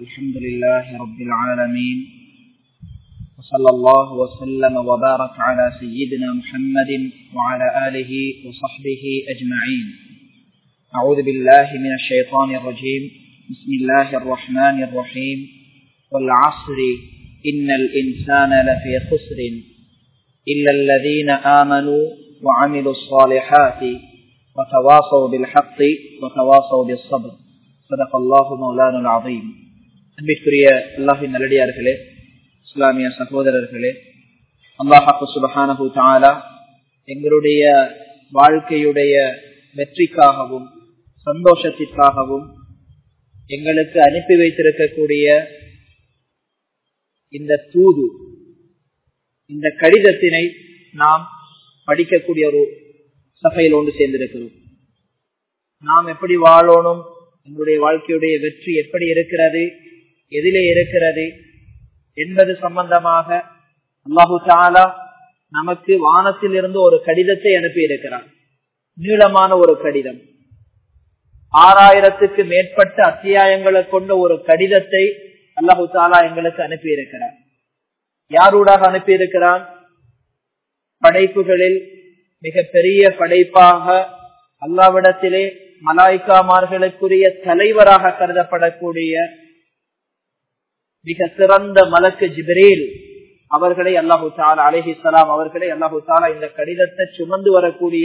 الحمد لله رب العالمين وصلى الله وسلم وبارك على سيدنا محمد وعلى آله وصحبه أجمعين أعوذ بالله من الشيطان الرجيم بسم الله الرحمن الرحيم والعصر إن الإنسان لفي خسر إلا الذين آمنوا وعملوا الصالحات وتواصوا بالحق وتواصوا بالصبر صدق الله مولانا العظيم அன்பிற்குரிய அல்லாஹின் நல்லடியார்களே இஸ்லாமிய சகோதரர்களே அல்லாஹாக்கு சுபஹானஹு தாலா எங்களுடைய வாழ்க்கையுடைய வெற்றிக்காகவும் சந்தோஷத்திற்காகவும் எங்களுக்கு அனுப்பி வைத்திருக்கக்கூடிய இந்த தூது இந்த கடிதத்தினை நாம் படிக்கக்கூடிய ஒரு சபையில் ஒன்று சேர்ந்திருக்கிறோம் நாம் எப்படி வாழணும் எங்களுடைய வாழ்க்கையுடைய வெற்றி எப்படி இருக்கிறது எதிலே இருக்கிறது என்பது சம்பந்தமாக அல்லாஹு தாலா நமக்கு வானத்தில் இருந்து ஒரு கடிதத்தை அனுப்பி இருக்கிறார் நீளமான ஒரு கடிதம் ஆறாயிரத்துக்கு மேற்பட்ட அத்தியாயங்களை கொண்ட ஒரு கடிதத்தை அல்லாஹு தாலா எங்களுக்கு அனுப்பி இருக்கிறார் யாரூடாக அனுப்பி இருக்கிறான் படைப்புகளில் மிக பெரிய படைப்பாக அல்லாவிடத்திலே மலாய்க்காமார்களுக்குரிய தலைவராக கருதப்படக்கூடிய மிக சிறந்த மலக்கு ஜிப்ரேல் அவர்களை அல்லாஹு தாலா அலஹி சலாம் அவர்களை அல்லாஹு தாலா இந்த கடிதத்தை சுமந்து வரக்கூடிய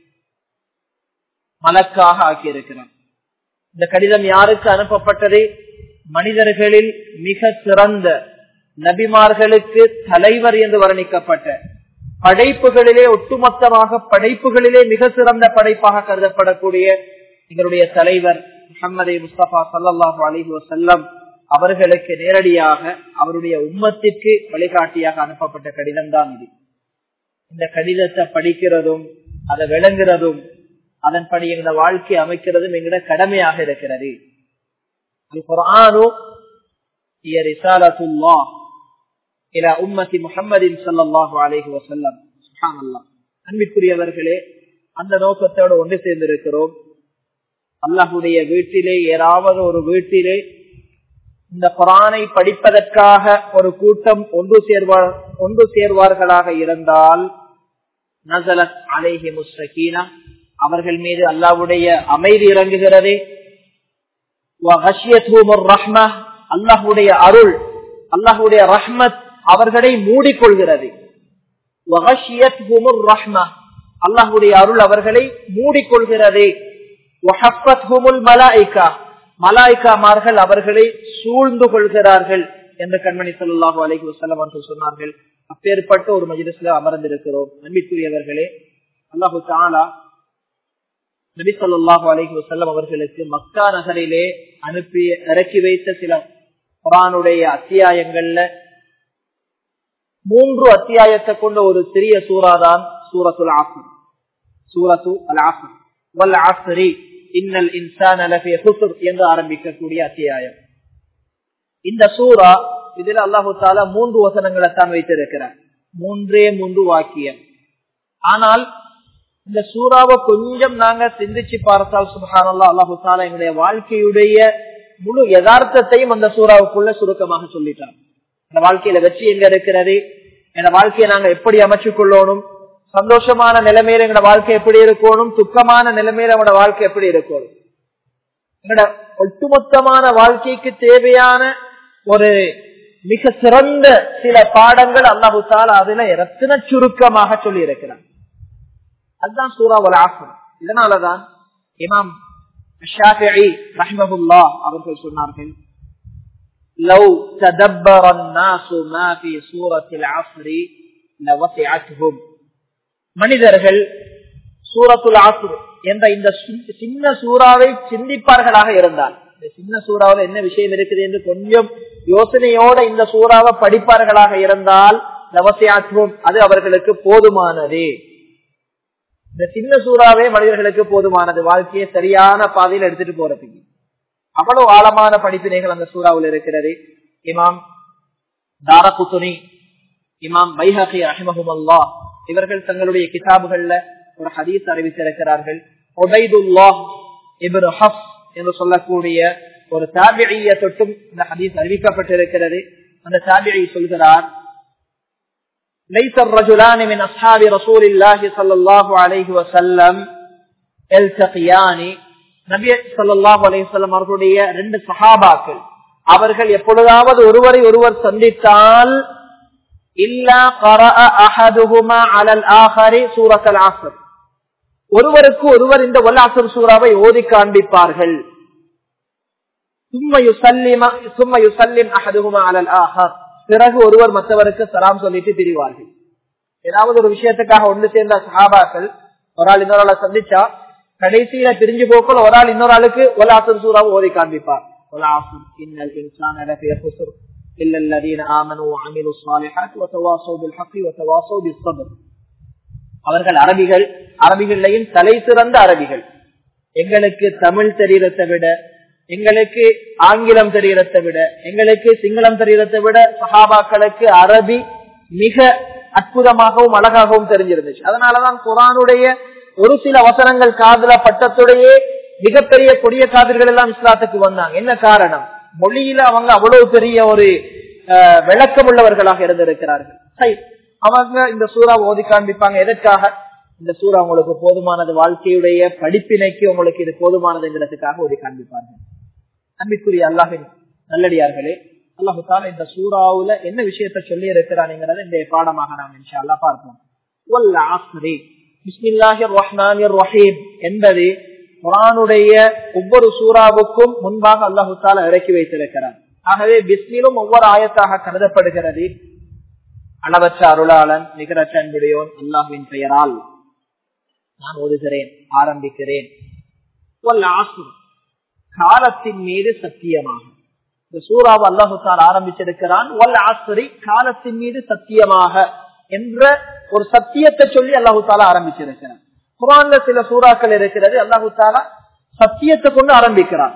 மலக்காக ஆக்கியிருக்கிறார் இந்த கடிதம் யாருக்கு அனுப்பப்பட்டது மனிதர்களில் மிக சிறந்த நபிமார்களுக்கு தலைவர் என்று வர்ணிக்கப்பட்ட படைப்புகளிலே ஒட்டுமொத்தமாக படைப்புகளிலே மிக சிறந்த படைப்பாக கருதப்படக்கூடிய எங்களுடைய தலைவர் முகமது முஸ்தபா சல்லாஹூ அலிஹி வசல்லம் அவர்களுக்கு நேரடியாக அவருடைய உம்மத்திற்கு வழிகாட்டியாக அனுப்பப்பட்ட கடிதம் தான் இது இந்த கடிதத்தை படிக்கிறதும் அதை விளங்குறதும் அதன்படி எங்களோட வாழ்க்கை அமைக்கிறதும் எங்களோட கடமையாக இருக்கிறது அன்பிற்குரியவர்களே அந்த நோக்கத்தோடு ஒன்று சேர்ந்திருக்கிறோம் அல்லாஹுடைய வீட்டிலே ஏதாவது ஒரு வீட்டிலே இந்த குரானை படிப்பதற்காக ஒரு கூட்டம் ஒன்று சேர்வார் ஒன்று சேர்வார்களாக இருந்தால் நசலத் அலேஹி முஸ்தகீனா அவர்கள் மீது அல்லாவுடைய அமைதி இறங்குகிறது அல்லாஹுடைய அருள் அல்லாஹுடைய ரஹ்மத் அவர்களை மூடிக்கொள்கிறது அல்லாஹுடைய அருள் அவர்களை மூடிக்கொள்கிறது மலாய்க்காமார்கள் அவர்களை சூழ்ந்து கொள்கிறார்கள் என்று கண்மணி சொல்லாஹு அலைஹி வசல்லம் அவர்கள் சொன்னார்கள் அப்பேற்பட்ட ஒரு மஜிலிஸ்ல அமர்ந்திருக்கிறோம் நம்பிக்குரியவர்களே அல்லாஹு தாலா நபி சொல்லாஹு அலைஹி வசல்லம் அவர்களுக்கு மக்கா நகரிலே அனுப்பி இறக்கி வைத்த சில குரானுடைய அத்தியாயங்கள்ல மூன்று அத்தியாயத்தை கொண்ட ஒரு சிறிய சூறாதான் சூரத்துல் ஆசர் சூரத்து அல் ஆசர் வல் ஆசரி இன்னல் இன்சான் என்று ஆரம்பிக்கக்கூடிய அத்தியாயம் இந்த சூரா இதில் அல்லாஹு தாலா மூன்று வசனங்களை தான் வைத்திருக்கிறார் மூன்றே மூன்று வாக்கியம் ஆனால் இந்த சூறாவை கொஞ்சம் நாங்க சிந்திச்சு பார்த்தால் சுபகானல்லா அல்லாஹு தாலா எங்களுடைய வாழ்க்கையுடைய முழு யதார்த்தத்தையும் அந்த சூறாவுக்குள்ள சுருக்கமாக சொல்லிட்டார் இந்த வாழ்க்கையில வெற்றி எங்க இருக்கிறது இந்த வாழ்க்கையை நாங்க எப்படி அமைச்சுக் கொள்ளணும் சந்தோஷமான நிலைமையில எங்களோட வாழ்க்கை எப்படி இருக்கணும் துக்கமான நிலைமையில அவங்களோட வாழ்க்கை எப்படி இருக்கணும் எங்களோட ஒட்டுமொத்தமான வாழ்க்கைக்கு தேவையான ஒரு மிக சிறந்த சில பாடங்கள் அல்லாஹு தாலா அதுல ரத்தின சுருக்கமாக சொல்லி இருக்கிறார் அதுதான் சூறாவல் ஆசம் இதனாலதான் இமாம் ரஹ்மஹுல்லா அவர்கள் சொன்னார்கள் لو تدبر الناس ما في سورة العصر لوسعتهم மனிதர்கள் சூரத்துல் ஆசுர் என்ற இந்த சின்ன சூறாவை சிந்திப்பார்களாக இருந்தால் இந்த சின்ன சூறாவில் என்ன விஷயம் இருக்குது என்று கொஞ்சம் யோசனையோட இந்த சூறாவை படிப்பார்களாக இருந்தால் நவசியாற்றுவோம் அது அவர்களுக்கு போதுமானது இந்த சின்ன சூறாவே மனிதர்களுக்கு போதுமானது வாழ்க்கையை சரியான பாதையில் எடுத்துட்டு போறதுக்கு அவ்வளவு ஆழமான படிப்பினைகள் அந்த சூறாவில் இருக்கிறது இமாம் தாரகுத்துனி இமாம் பைஹி அஹமஹுமல்லா இவர்கள் தங்களுடைய கிதாபுகள்ல ஒரு ஹதீஸ் அறிவித்திருக்கிறார்கள் ஒபைதுல்லா இபர் ஹஸ் என்று சொல்லக்கூடிய ஒரு தாபிழிய தொட்டும் இந்த ஹதீஸ் அறிவிக்கப்பட்டிருக்கிறது அந்த தாபிழி சொல்கிறார் ليس الرجلان من أصحاب رسول الله صلى الله عليه وسلم يلتقيان நபி ஸல்லல்லாஹு அலைஹி வஸல்லம் அவர்களுடைய ரெண்டு சஹாபாக்கள் அவர்கள் எப்பொழுதாவது ஒருவரை ஒருவர் சந்தித்தால் இல்லா قرأ احدهما على الاخر سوره العصر ஒருவருக்கு ஒருவர் இந்த வல்லாசர் சூறாவை ஓதி காண்பிப்பார்கள் பிறகு ஒருவர் மற்றவருக்கு சலாம் சொல்லிட்டு பிரிவார்கள் ஏதாவது ஒரு விஷயத்துக்காக ஒன்று சேர்ந்த சஹாபாக்கள் ஒரு ஆள் இன்னொரு ஆளை சந்திச்சா கடைசியில பிரிஞ்சு போக்குள்ள ஒரு ஆள் இன்னொரு ஆளுக்கு ஒலாசர் சூறாவை ஓதி காண்பிப்பார் ஒலாசர் இன்னல் இன்சான் إلا الذين آمنوا وعملوا الصالحات وتواصوا بالحق وتواصوا بالصبر அவர்கள் அரபிகள் அரபிகள்லையும் தலை சிறந்த அரபிகள் எங்களுக்கு தமிழ் தெரியறதை விட எங்களுக்கு ஆங்கிலம் தெரியறதை விட எங்களுக்கு சிங்களம் தெரியறதை விட சஹாபாக்களுக்கு அரபி மிக அற்புதமாகவும் அழகாகவும் தெரிஞ்சிருந்துச்சு அதனாலதான் குரானுடைய ஒரு சில வசனங்கள் காதல பட்டத்துடையே மிகப்பெரிய கொடிய காதல்கள் எல்லாம் இஸ்லாத்துக்கு வந்தாங்க என்ன காரணம் மொழியில அவங்க அவ்வளவு பெரிய ஒரு விளக்கம் உள்ளவர்களாக இருந்திருக்கிறார்கள் சரி அவங்க இந்த சூறா ஓதி காண்பிப்பாங்க எதற்காக இந்த சூறா உங்களுக்கு போதுமானது வாழ்க்கையுடைய படிப்பினைக்கு உங்களுக்கு இது போதுமானதுங்கிறதுக்காக ஓதி காண்பிப்பார்கள் அன்பிற்குரிய அல்லாஹின் நல்லடியார்களே அல்லாஹு தால இந்த சூறாவுல என்ன விஷயத்த சொல்லி இருக்கிறாங்கிறத இந்த பாடமாக நாம் இன்ஷா அல்லா பார்ப்போம் பிஸ்மில்லாஹிர் ரஹ்மானிர் ரஹீம் என்பது குரானுடைய ஒவ்வொரு சூறாவுக்கும் முன்பாக அல்லாஹு தால இறக்கி வைத்திருக்கிறார் ஆகவே பிஸ்மிலும் ஒவ்வொரு ஆயத்தாக கருதப்படுகிறது அளவற்ற அருளாளன் நிகரற்ற அன்புடையோன் அல்லாஹுவின் பெயரால் நான் ஓதுகிறேன் ஆரம்பிக்கிறேன் காலத்தின் மீது சத்தியமாக இந்த சூறாவை அல்லாஹுத்தால் ஆரம்பிச்சிருக்கிறான் ஒல் ஆசிரி காலத்தின் மீது சத்தியமாக என்ற ஒரு சத்தியத்தை சொல்லி அல்லாஹு தாலா ஆரம்பிச்சிருக்கிறான் குரான்ல சில சூறாக்கள் இருக்கிறது அல்லாஹு தாலா சத்தியத்தை கொண்டு ஆரம்பிக்கிறான்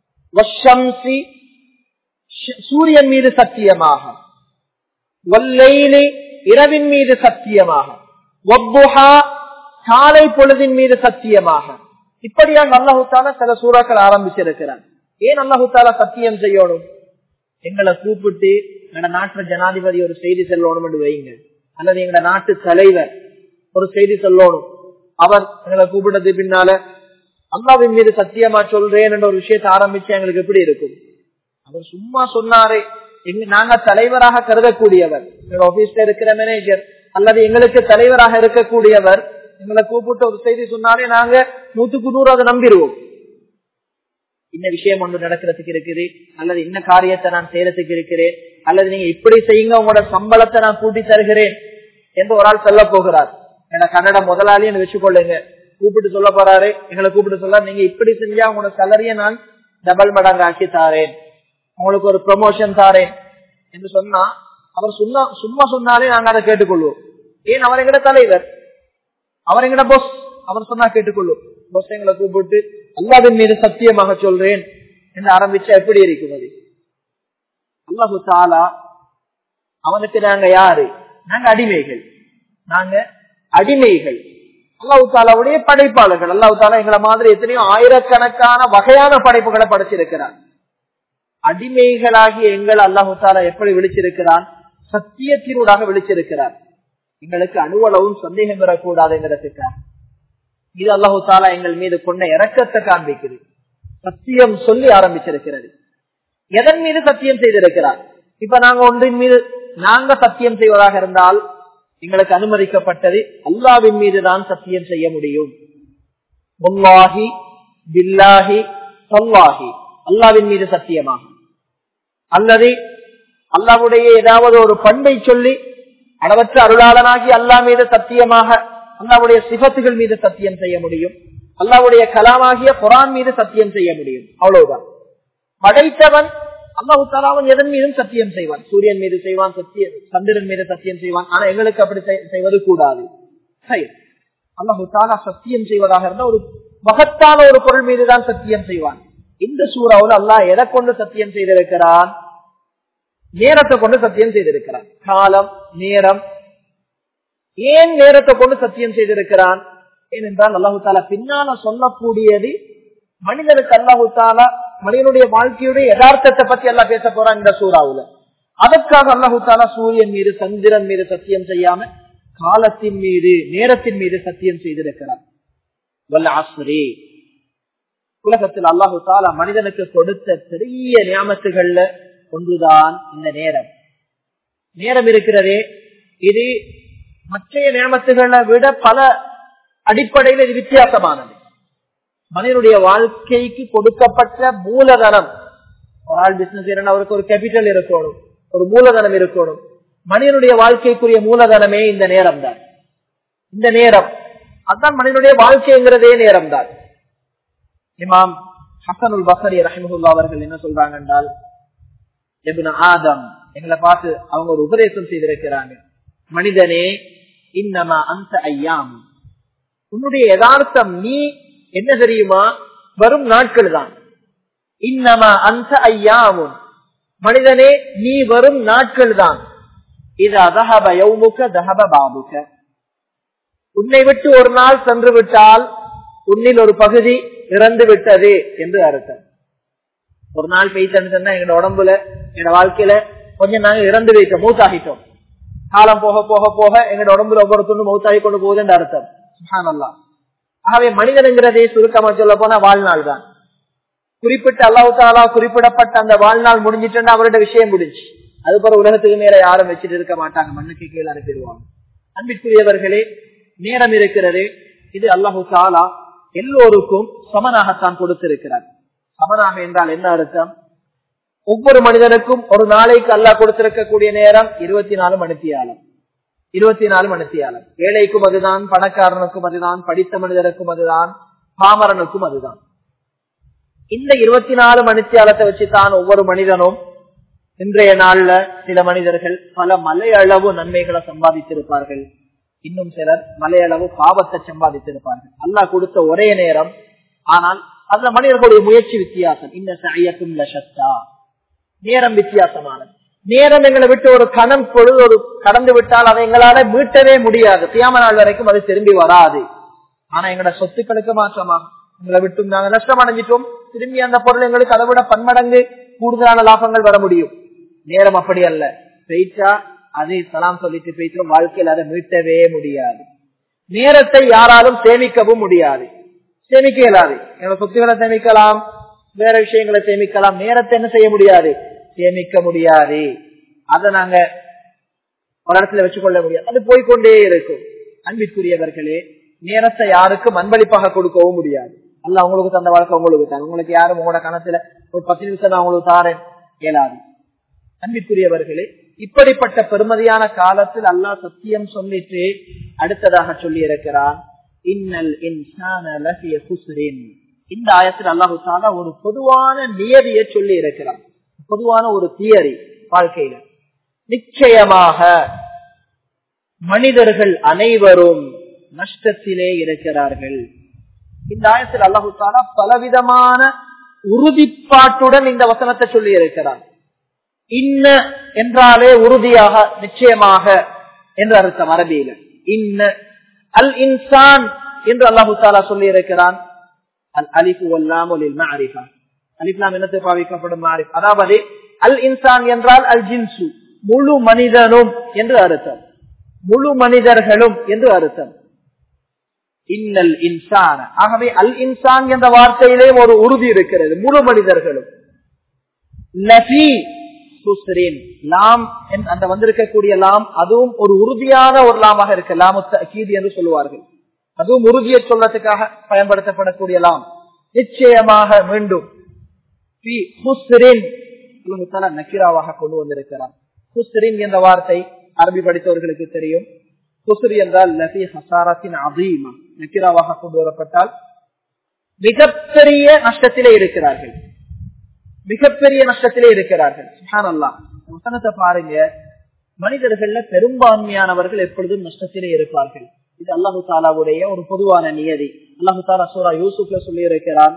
சூரியன் மீது சத்தியமாக வல்லையிலே இரவின் மீது சத்தியமாக ஒப்புஹா காலை பொழுதின் மீது சத்தியமாக இப்படியாக அல்லாஹுத்தால சில சூறாக்கள் ஆரம்பிச்சிருக்கிறார் ஏன் அல்லாஹுத்தால சத்தியம் செய்யணும் எங்களை கூப்பிட்டு எங்க நாட்டு ஜனாதிபதி ஒரு செய்தி சொல்லணும் என்று வைங்க அல்லது எங்க நாட்டு தலைவர் ஒரு செய்தி சொல்லணும் அவர் எங்களை கூப்பிட்டது பின்னால அல்லாவின் மீது சத்தியமா சொல்றேன் என்ற ஒரு விஷயத்தை ஆரம்பிச்சு எங்களுக்கு எப்படி இருக்கும் அவர் சும்மா சொன்னாரே எங்க நாங்க தலைவராக கருதக்கூடியவர் எங்க ஆபீஸ்ல இருக்கிற மேனேஜர் அல்லது எங்களுக்கு தலைவராக இருக்கக்கூடியவர் எங்களை கூப்பிட்டு ஒரு செய்தி சொன்னாலே நாங்க நூத்துக்கு நூறு அதை நம்பிடுவோம் இந்த விஷயம் ஒன்று நடக்கிறதுக்கு இருக்குது அல்லது என்ன காரியத்தை நான் செய்யறதுக்கு இருக்கிறேன் அல்லது நீங்க இப்படி செய்யுங்க உங்களோட சம்பளத்தை நான் கூட்டி தருகிறேன் என்று ஒரு ஆள் சொல்ல போகிறார் என கன்னட முதலாளின்னு வச்சுக்கொள்ளுங்க கூப்பிட்டு சொல்ல போறாரு எங்களை கூப்பிட்டு சொல்ல நீங்க இப்படி செஞ்சா உங்களோட சலரிய நான் டபுள் மடங்கு ஆக்கி தாரேன் உங்களுக்கு ஒரு ப்ரமோஷன் தாரேன் என்று சொன்னா அவர் சொன்னா சும்மா சொன்னாலே நாங்க அதை கேட்டுக்கொள்வோம் ஏன் அவர் எங்கட தலைவர் அவர் எங்கட பொஸ் அவர் சொன்னா கேட்டுக்கொள்வோம் பொஸ் எங்களை கூப்பிட்டு அல்லாவின் மீது சத்தியமாக சொல்றேன் என்று ஆரம்பிச்சா எப்படி இருக்கும் அது அல்லாஹு தாலா அவனுக்கு நாங்க யாரு நாங்க அடிமைகள் நாங்க அடிமைகள் அல்லாஹு தாலாவுடைய படைப்பாளர்கள் அல்லாஹு தாலா எங்களை மாதிரி எத்தனையோ ஆயிரக்கணக்கான வகையான படைப்புகளை படைச்சிருக்கிறார் அடிமைகளாகிய எங்கள் அல்லாஹு தாலா எப்படி விழிச்சிருக்கிறான் சத்தியத்தினூடாக விழிச்சிருக்கிறார் எங்களுக்கு அணுவளவும் சந்தேகம் பெறக்கூடாதுங்கிறதுக்காக இது அல்லாஹு தாலா எங்கள் மீது கொண்ட இறக்கத்தை காண்பிக்குது சத்தியம் சொல்லி ஆரம்பிச்சிருக்கிறது எதன் மீது சத்தியம் செய்திருக்கிறார் இப்ப நாங்க ஒன்றின் மீது நாங்க சத்தியம் செய்வதாக இருந்தால் எங்களுக்கு அனுமதிக்கப்பட்டது அல்லாவின் மீதுதான் சத்தியம் செய்ய முடியும் முல்லாஹி பில்லாஹி சொல்லாஹி அல்லாவின் மீது சத்தியமாக அல்லது அல்லாவுடைய ஏதாவது ஒரு பண்பை சொல்லி அளவற்ற அருளாளனாகி அல்லா மீது சத்தியமாக அல்லாவுடைய சிபத்துகள் மீது சத்தியம் செய்ய முடியும் அல்லாவுடைய கலாமாகிய குரான் மீது சத்தியம் செய்ய முடியும் அவ்வளவுதான் படைத்தவன் அல்லாஹு தாலாவன் எதன் மீதும் சத்தியம் செய்வான் சூரியன் மீது செய்வான் சத்திய சந்திரன் மீது சத்தியம் செய்வான் ஆனா எங்களுக்கு அப்படி செய்வது கூடாது சரி அல்லாஹு தாலா சத்தியம் செய்வதாக இருந்தா ஒரு மகத்தான ஒரு பொருள் மீதுதான் சத்தியம் செய்வான் இந்த சூறாவில் அல்லாஹ் எதை கொண்டு சத்தியம் செய்திருக்கிறான் நேரத்தை கொண்டு சத்தியம் செய்திருக்கிறான் காலம் நேரம் ஏன் நேரத்தை கொண்டு சத்தியம் செய்திருக்கிறான் ஏனென்றால் அல்லாஹு தாலா பின்னால சொல்லக்கூடியது மனிதனுக்கு அல்லாஹு தாலா மனிதனுடைய வாழ்க்கையுடைய யதார்த்தத்தை பத்தி எல்லாம் பேச போறான் இந்த சூறாவுல அதற்காக அல்லாஹு தாலா சூரியன் மீது சந்திரன் மீது சத்தியம் செய்யாம காலத்தின் மீது நேரத்தின் மீது சத்தியம் செய்திருக்கிறார் வல்ல ஆசிரி உலகத்தில் அல்லாஹு தாலா மனிதனுக்கு கொடுத்த பெரிய நியாமத்துகள்ல ஒன்றுதான் இந்த நேரம் நேரம் இருக்கிறதே இது மற்ற நியமத்துகளை விட பல அடிப்படையில் இது வித்தியாசமானது மனிதனுடைய வாழ்க்கைக்கு கொடுக்கப்பட்ட மூலதனம் ஒரு ஆள் பிசினஸ் செய்யணும் அவருக்கு ஒரு கேபிட்டல் இருக்கணும் ஒரு மூலதனம் இருக்கணும் மனிதனுடைய வாழ்க்கைக்குரிய மூலதனமே இந்த நேரம் தான் இந்த நேரம் அதுதான் மனிதனுடைய வாழ்க்கைங்கிறதே நேரம் தான் இமாம் ஹசனுல் பசரி ரஹிமுல்லா அவர்கள் என்ன சொல்றாங்க என்றால் எபின் ஆதம் எங்களை பார்த்து அவங்க ஒரு உபதேசம் செய்திருக்கிறாங்க மனிதனே இன்னமா அந்த ஐயாம் உன்னுடைய யதார்த்தம் நீ என்ன தெரியுமா வரும் நாட்கள் தான் இன்னமா அந்த ஐயாமுன் மனிதனே நீ வரும் நாட்கள் தான் இது அதஹப யௌமுக தஹப பாபுக உன்னை விட்டு ஒரு நாள் சென்று விட்டால் உன்னில் ஒரு பகுதி இறந்து விட்டது என்று அர்த்தம் ஒரு நாள் பெய்தன்னு சொன்னா எங்க உடம்புல எங்க வாழ்க்கையில கொஞ்சம் நாங்க இறந்து வைத்தோம் மூத்தாகிட்டோம் காலம் போக போக போக எங்க உடம்புல ஒவ்வொரு துண்டு மௌத்தாகி கொண்டு போகுதுன்னு அர்த்தம் சுஹானல்லா ஆகவே மனிதனுங்கிறதே சுருக்கமா சொல்ல போனா வாழ்நாள் தான் குறிப்பிட்ட அல்லாஹு தாலா குறிப்பிடப்பட்ட அந்த வாழ்நாள் முடிஞ்சிட்டுன்னா அவரோட விஷயம் முடிஞ்சு அது போற உலகத்துக்கு மேல யாரும் வச்சுட்டு இருக்க மாட்டாங்க மண்ணுக்கு கீழே அனுப்பிடுவாங்க அன்பிற்குரியவர்களே நேரம் இருக்கிறது இது அல்லாஹு தாலா எல்லோருக்கும் சமனாகத்தான் கொடுத்திருக்கிறார் சமனாக என்றால் என்ன அர்த்தம் ஒவ்வொரு மனிதனுக்கும் ஒரு நாளைக்கு அல்லாஹ் கொடுத்திருக்கக்கூடிய நேரம் இருபத்தி நாலு மணித்தியாலம் இருபத்தி நாலு மணித்தியாலம் ஏழைக்கும் அதுதான் பணக்காரனுக்கும் அதுதான் படித்த மனிதனுக்கும் அதுதான் பாமரனுக்கும் அதுதான் இந்த இருபத்தி நாலு மணித்தியாலத்தை வச்சுதான் ஒவ்வொரு மனிதனும் இன்றைய நாள்ல சில மனிதர்கள் பல மலையளவு நன்மைகளை சம்பாதித்திருப்பார்கள் இன்னும் சிலர் மலையளவு பாவத்தை சம்பாதித்திருப்பார்கள் அல்லாஹ் கொடுத்த ஒரே நேரம் ஆனால் அதுல மனிதர்களுடைய முயற்சி வித்தியாசம் இந்த சையக்கும் லசத்தா நேரம் வித்தியாசமானது நேரம் எங்களை விட்டு ஒரு கணம் பொழுது ஒரு கடந்து விட்டால் அதை எங்களால மீட்டவே முடியாது தியாம நாள் வரைக்கும் அது திரும்பி வராது ஆனா எங்களோட சொத்துக்களுக்கு மாற்றமாகும் எங்களை விட்டு நாங்க நஷ்டம் அடைஞ்சிட்டோம் திரும்பி அந்த பொருள் எங்களுக்கு அதை விட பன்மடங்கு கூடுதலான லாபங்கள் வர முடியும் நேரம் அப்படி அல்ல பெய்ச்சா அதை சலாம் சொல்லிட்டு போயிட்டு வாழ்க்கையில் அதை மீட்டவே முடியாது நேரத்தை யாராலும் சேமிக்கவும் முடியாது சேமிக்க இயலாது எங்க சொத்துக்களை சேமிக்கலாம் வேற விஷயங்களை சேமிக்கலாம் நேரத்தை என்ன செய்ய முடியாது சேமிக்க முடியாது அதை நாங்க ஒரு இடத்துல வச்சுக்கொள்ள முடியாது அது போய்கொண்டே இருக்கும் அன்பிற்குரியவர்களே நேரத்தை யாருக்கும் அன்பளிப்பாக கொடுக்கவும் முடியாது அல்ல உங்களுக்கு தந்த வாழ்க்கை உங்களுக்கு தான் உங்களுக்கு யாரும் உங்களோட கணத்துல ஒரு பத்து நிமிஷம் நான் உங்களுக்கு தாரேன் இயலாது அன்பிற்குரியவர்களே இப்படிப்பட்ட பெருமதியான காலத்தில் அல்லாஹ் சத்தியம் சொல்லிட்டு அடுத்ததாக சொல்லி இருக்கிறான் இன்னல் இன்சான இந்த ஆயத்தில் அல்லாஹு தாலா ஒரு பொதுவான நியதியை சொல்லி இருக்கிறான் பொதுவான ஒரு தியரி வாழ்க்கையில நிச்சயமாக மனிதர்கள் அனைவரும் நஷ்டத்திலே இருக்கிறார்கள் இந்த ஆயத்தில் அல்லாஹு தாலா பலவிதமான உறுதிப்பாட்டுடன் இந்த வசனத்தை சொல்லி இருக்கிறான் இன்ன என்றாலே உறுதியாக நிச்சயமாக என்று அர்த்தம் அரபியில இன்ன அல் இன்சான் என்று அல்லாஹு தாலா சொல்லி இருக்கிறான் அல் அலிஃபு வல்லாம் மாரிஃபா அலிஃப்லாம் என்னத்தை பாவிக்கப்படும் மாரிஃப் அதாவது அல் இன்சான் என்றால் அல் ஜின்சு முழு மனிதனும் என்று அர்த்தம் முழு மனிதர்களும் என்று அர்த்தம் இன்னல் இன்சான் ஆகவே அல் இன்சான் என்ற வார்த்தையிலே ஒரு உறுதி இருக்கிறது முழு மனிதர்களும் லாம் அந்த வந்திருக்கக்கூடிய லாம் அதுவும் ஒரு உறுதியான ஒரு லாமாக இருக்கு லாமுத்தீது என்று சொல்லுவார்கள் அதுவும் உறுதியை சொல்லத்துக்காக பயன்படுத்தப்படக்கூடிய லாம் நிச்சயமாக மீண்டும் நக்கீராவாக கொண்டு வந்திருக்கிறார் ஹுஸ்ரின் என்ற வார்த்தை அரபி படித்தவர்களுக்கு தெரியும் குசுர் என்றால் லபி ஹசாரத்தின் அதீமா நக்கிராவாக கொண்டு வரப்பட்டால் மிகப்பெரிய நஷ்டத்திலே இருக்கிறார்கள் மிகப்பெரிய நஷ்டத்திலே இருக்கிறார்கள் சுஹான் அல்லா வசனத்தை பாருங்க மனிதர்கள்ல பெரும்பான்மையானவர்கள் எப்பொழுதும் நஷ்டத்திலே இருப்பார்கள் இது அல்லாஹு தாலாவுடைய ஒரு பொதுவான நியதி அல்லாஹு தாலா சூரா யூசுப்ல சொல்லி இருக்கிறான்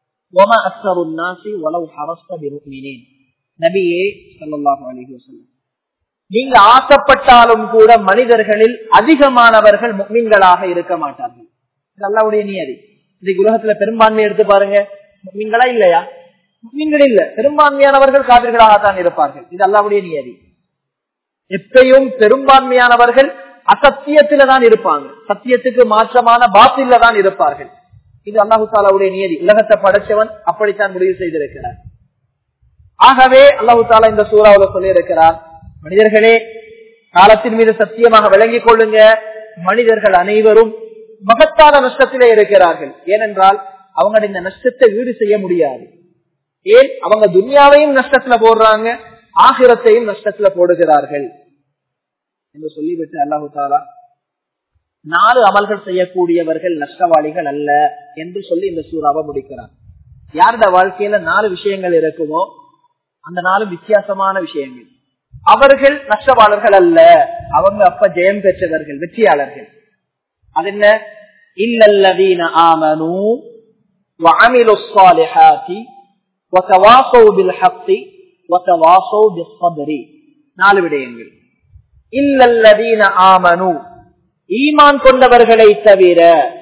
நபியே சல்லாஹு அலிஹி வசல்லம் நீங்க ஆசைப்பட்டாலும் கூட மனிதர்களில் அதிகமானவர்கள் முக்மீன்களாக இருக்க மாட்டார்கள் இது அல்லாவுடைய நியதி இது உலகத்துல பெரும்பான்மை எடுத்து பாருங்க முக்மீன்களா இல்லையா நீங்கள் இல்ல பெரும்பான்மையானவர்கள் காவிர்களாகத்தான் இருப்பார்கள் இது அல்லாவுடைய நியதி எப்பயும் பெரும்பான்மையானவர்கள் அசத்தியத்தில தான் இருப்பாங்க சத்தியத்துக்கு மாற்றமான பாத்தில தான் இருப்பார்கள் இது அல்லாஹு தாலாவுடைய நியதி உலகத்தை படைச்சவன் அப்படித்தான் முடிவு செய்திருக்கிறார் ஆகவே அல்லாஹு தாலா இந்த சூறாவில் சொல்லி இருக்கிறார் மனிதர்களே காலத்தின் மீது சத்தியமாக விளங்கிக் கொள்ளுங்க மனிதர்கள் அனைவரும் மகத்தான நஷ்டத்திலே இருக்கிறார்கள் ஏனென்றால் அவங்க இந்த நஷ்டத்தை ஈடு செய்ய முடியாது ஏன் அவங்க துன்யாவையும் நஷ்டத்துல போடுறாங்க ஆகிரத்தையும் நஷ்டத்துல போடுகிறார்கள் என்று சொல்லிவிட்டு அல்லாஹு தாலா நாலு அமல்கள் செய்யக்கூடியவர்கள் நஷ்டவாளிகள் அல்ல என்று சொல்லி இந்த சூறாவை முடிக்கிறார் யாருட வாழ்க்கையில நாலு விஷயங்கள் இருக்குமோ அந்த நாலு வித்தியாசமான விஷயங்கள் அவர்கள் நஷ்டவாளர்கள் அல்ல அவங்க அப்ப ஜெயம் பெற்றவர்கள் வெற்றியாளர்கள் அது என்ன இல்லல்லதீன ஆமனு وعملوا الصالحات وتواصوا بالحق وتواصوا بالصبر நாலு விடயங்கள் இல்லல்லதீன ஆமனு ஈமான் கொண்டவர்களை தவிர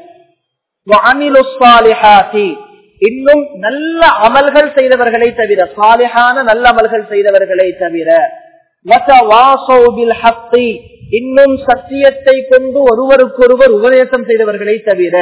இன்னும் நல்ல அமல்கள் செய்தவர்களை தவிர சாலிஹான நல்ல அமல்கள் செய்தவர்களை தவிர இன்னும் சத்தியத்தை கொண்டு ஒருவருக்கொருவர் உபதேசம் செய்தவர்களை தவிர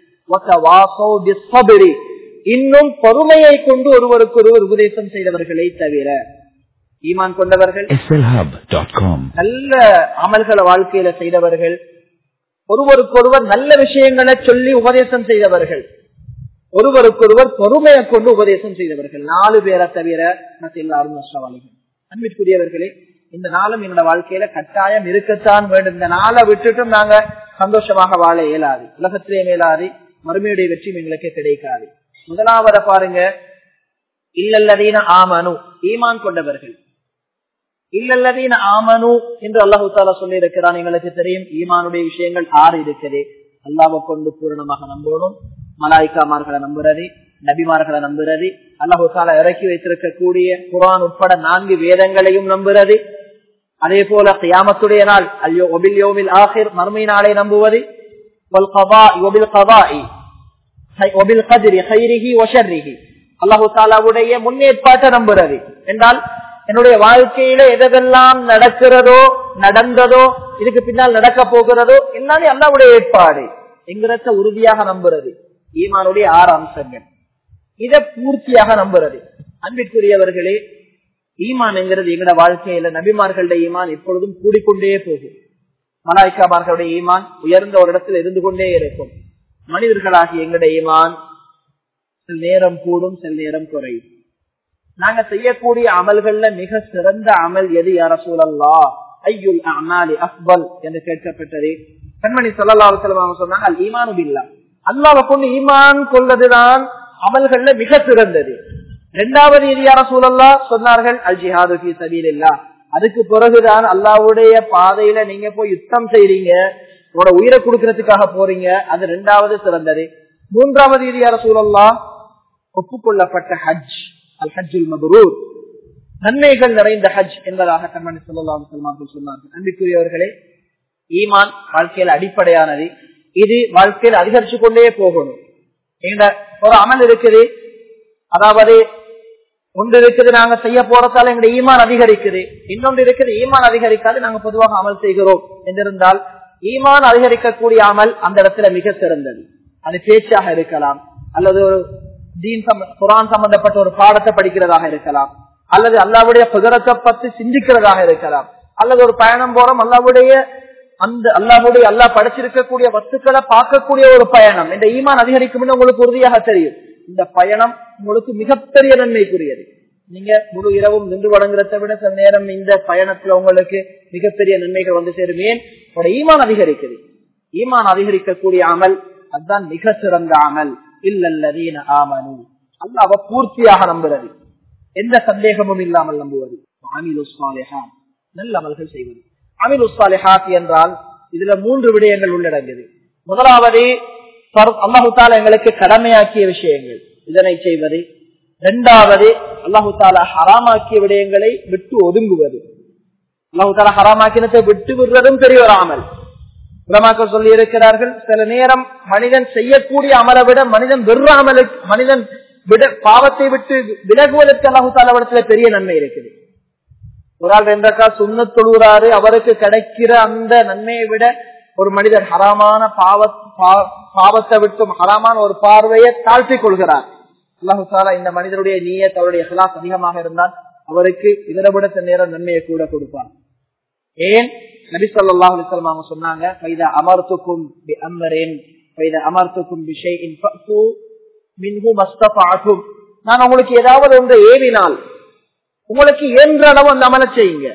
இன்னும் பொறுமையை கொண்டு ஒருவருக்கொருவர் உபதேசம் செய்தவர்களை தவிர ஈமான் கொண்டவர்கள் நல்ல அமல்களை வாழ்க்கையில செய்தவர்கள் ஒருவருக்கொருவர் நல்ல விஷயங்களை சொல்லி உபதேசம் செய்தவர்கள் ஒருவருக்கொருவர் பொறுமையை கொண்டு உபதேசம் செய்தவர்கள் நாலு பேரை தவிர மற்ற எல்லாரும் நஷ்டவாளிகள் அன்பிற்குரியவர்களே இந்த நாளும் எங்களோட வாழ்க்கையில கட்டாயம் இருக்கத்தான் வேண்டும் இந்த நாளை விட்டுட்டும் நாங்க சந்தோஷமாக வாழ இயலாது உலகத்திலே மேலாது மறுமையுடைய வெற்றி எங்களுக்கு கிடைக்காது முதலாவத பாருங்க இல்லல்லதீன ஆமனு ஈமான் கொண்டவர்கள் இல்லல்லதீன ஆமனு என்று அல்லாஹு தாலா சொல்லி இருக்கிறான் எங்களுக்கு தெரியும் ஈமானுடைய விஷயங்கள் ஆறு இருக்குது அல்லாவை கொண்டு பூரணமாக நம்பணும் மலாய்க்காமார்களை நம்புறது நபிமார்களை நம்புறது அல்லாஹு தாலா இறக்கி வைத்திருக்கக்கூடிய குரான் உட்பட நான்கு வேதங்களையும் நம்புறது அதே போல கியாமத்துடைய நாள் ஐயோ ஒபில் யோமில் ஆஹிர் மறுமை நாளை நம்புவது அல்லாஹு தாலாவுடைய முன்னேற்பாட்டை நம்புறது என்றால் என்னுடைய வாழ்க்கையில எதெல்லாம் நடக்கிறதோ நடந்ததோ இதுக்கு பின்னால் நடக்க போகிறதோ எல்லாமே அல்லாவுடைய ஏற்பாடு என்கிறத உறுதியாக நம்புறது ஈமானுடைய ஆறு அம்சங்கள் இதை பூர்த்தியாக நம்புறது அன்பிற்குரியவர்களே ஈமான் என்கிறது எங்கட வாழ்க்கையில நபிமார்களுடைய ஈமான் எப்பொழுதும் கூடிக்கொண்டே போகும் மலாய்க்காமார்களுடைய ஈமான் உயர்ந்த ஒரு இடத்தில் இருந்து கொண்டே இருக்கும் மனிதர்களாகிய எங்களுடைய ஈமான் சில நேரம் கூடும் சில நேரம் குறையும் நாங்க செய்யக்கூடிய அமல்கள்ல மிக சிறந்த அமல் எது யார சூழல்லா ஐயுல் அமாலி அக்பல் என்று கேட்கப்பட்டது கண்மணி சொல்லலா சொன்னாங்க அல் ஈமானு இல்லா அல்லாவை கொண்டு ஈமான் கொள்வதுதான் அமல்கள்ல மிக சிறந்தது இரண்டாவது இது யார சூழல்லா சொன்னார்கள் அல் ஜிஹாது ஃபி சபீலில்லா அதுக்கு பிறகுதான் அல்லாவுடைய பாதையில நீங்க போய் யுத்தம் செய்றீங்க உங்களோட உயிரை கொடுக்கறதுக்காக போறீங்க அது ரெண்டாவது சிறந்தது மூன்றாவது இது யார சூழல்லா ஒப்புக்கொள்ளப்பட்ட ஹஜ் அல் ஹஜ்ஜுல் மபரூர் நன்மைகள் நிறைந்த ஹஜ் என்பதாக கண்மணி சொல்லலாம் சொன்னார்கள் அன்பிற்குரியவர்களே ஈமான் வாழ்க்கையில் அடிப்படையானது இது வாழ்க்கையில் அதிகரிச்சு கொண்டே போகணும் எங்க ஒரு அமல் இருக்குது அதாவது ஒன்று இருக்குது நாங்க செய்ய போறதால எங்களுடைய ஈமான் அதிகரிக்குது இன்னொன்று இருக்குது ஈமான் அதிகரிக்காது நாங்க பொதுவாக அமல் செய்கிறோம் என்றிருந்தால் ஈமான் அதிகரிக்கக்கூடிய அமல் அந்த இடத்துல மிக சிறந்தது அது பேச்சாக இருக்கலாம் அல்லது ஒரு தீன் குரான் சம்பந்தப்பட்ட ஒரு பாடத்தை படிக்கிறதாக இருக்கலாம் அல்லது அல்லாவுடைய புகரத்தை பத்தி சிந்திக்கிறதாக இருக்கலாம் அல்லது ஒரு பயணம் போறோம் அல்லாவுடைய அந்த அல்லாவுடைய அல்லா படைச்சிருக்கக்கூடிய வஸ்துக்களை பார்க்கக்கூடிய ஒரு பயணம் இந்த ஈமான் அதிகரிக்கும் உங்களுக்கு உறுதியாக தெரியும் இந்த பயணம் உங்களுக்கு மிகப்பெரிய நன்மைக்குரியது நீங்க முழு இரவும் நின்று வழங்குறத விட சில நேரம் இந்த பயணத்துல உங்களுக்கு மிகப்பெரிய நன்மைகள் வந்து சேரும் ஏன் ஈமான் அதிகரிக்குது ஈமான் அதிகரிக்கக்கூடிய அமல் அதுதான் மிக சிறந்த அமல் இல்லல்லதீன ஆமனு அல்லாவ பூர்த்தியாக நம்புறது எந்த சந்தேகமும் இல்லாமல் நம்புவது அமில் உஸ்மாலேஹான் நல்ல அமல்கள் செய்வது அமில் உஸ்மாலேஹாத் என்றால் இதுல மூன்று விடயங்கள் உள்ளடங்குது முதலாவது அல்லாஹு தாலா எங்களுக்கு கடமையாக்கிய விஷயங்கள் இதனை செய்வது இரண்டாவது அல்லாஹு தாலா ஹராமாக்கிய விடயங்களை விட்டு ஒதுங்குவது அல்லாஹு தாலா ஹராமாக்கினத்தை விட்டு விடுறதும் பெரிய ஒரு அமல் உலமாக்கள் சொல்லி இருக்கிறார்கள் சில நேரம் மனிதன் செய்யக்கூடிய அமலை விட மனிதன் வெறுற அமலுக்கு மனிதன் விட பாவத்தை விட்டு விலகுவதற்கு அல்லாஹு தாலாவிடத்துல பெரிய நன்மை இருக்குது ஒரு ஆள் ரெண்டக்கா சுண்ண தொழுகிறாரு அவருக்கு கிடைக்கிற அந்த நன்மையை விட ஒரு மனிதர் ஹராமான பாவ பாவத்தை விட்டும் ஹராமான ஒரு பார்வையை தாழ்த்திக் கொள்கிறார் அல்லாஹு தாலா இந்த மனிதனுடைய நீயத் அவருடைய ஹலாஸ் அதிகமாக இருந்தால் அவருக்கு இதனை விட நேரம் நன்மையை கூட கொடுப்பார் ஏன் நபி சொல்லாஹ் அலிஸ்லாம் அவங்க சொன்னாங்க பைத அமர்த்துக்கும் அமரேன் பைத அமர்த்துக்கும் விஷயின் நான் உங்களுக்கு ஏதாவது ஒன்று ஏவினால் உங்களுக்கு இயன்ற அளவு அந்த அமல செய்யுங்க